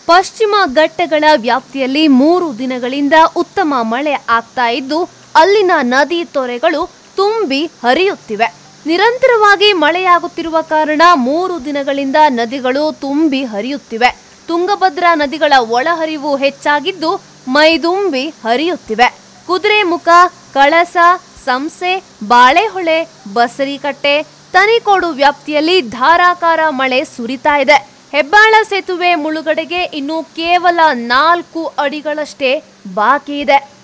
ಪಶ್ಚಿಮ ಘಟ್ಟಗಳ ವ್ಯಾಪ್ತಿಯಲ್ಲಿ ಮೂರು ದಿನಗಳಿಂದ ಉತ್ತಮ ಮಳೆ ಆಗ್ತಾ ಇದ್ದು ಅಲ್ಲಿನ ನದಿ ತೊರೆಗಳು ತುಂಬಿ ಹರಿಯುತ್ತಿವೆ ನಿರಂತರವಾಗಿ ಮಳೆಯಾಗುತ್ತಿರುವ ಕಾರಣ ಮೂರು ದಿನಗಳಿಂದ ನದಿಗಳು ತುಂಬಿ ಹರಿಯುತ್ತಿವೆ ತುಂಗಭದ್ರಾ ನದಿಗಳ ಒಳಹರಿವು ಹೆಚ್ಚಾಗಿದ್ದು ಮೈದುಂಬಿ ಹರಿಯುತ್ತಿವೆ ಕುದುರೆಮುಖ ಕಳಸ ಸಂಸೆ ಬಾಳೆಹೊಳೆ ಬಸರಿಕಟ್ಟೆ ತನಿಕೋಡು ವ್ಯಾಪ್ತಿಯಲ್ಲಿ ಧಾರಾಕಾರ ಮಳೆ ಸುರಿತಾ ಇದೆ ಹೆಬ್ಬಾಳ ಸೇತುವೆ ಮುಳುಗಡೆಗೆ ಇನ್ನು ಕೇವಲ ನಾಲ್ಕು ಅಡಿಗಳಷ್ಟೇ ಬಾಕಿ ಇದೆ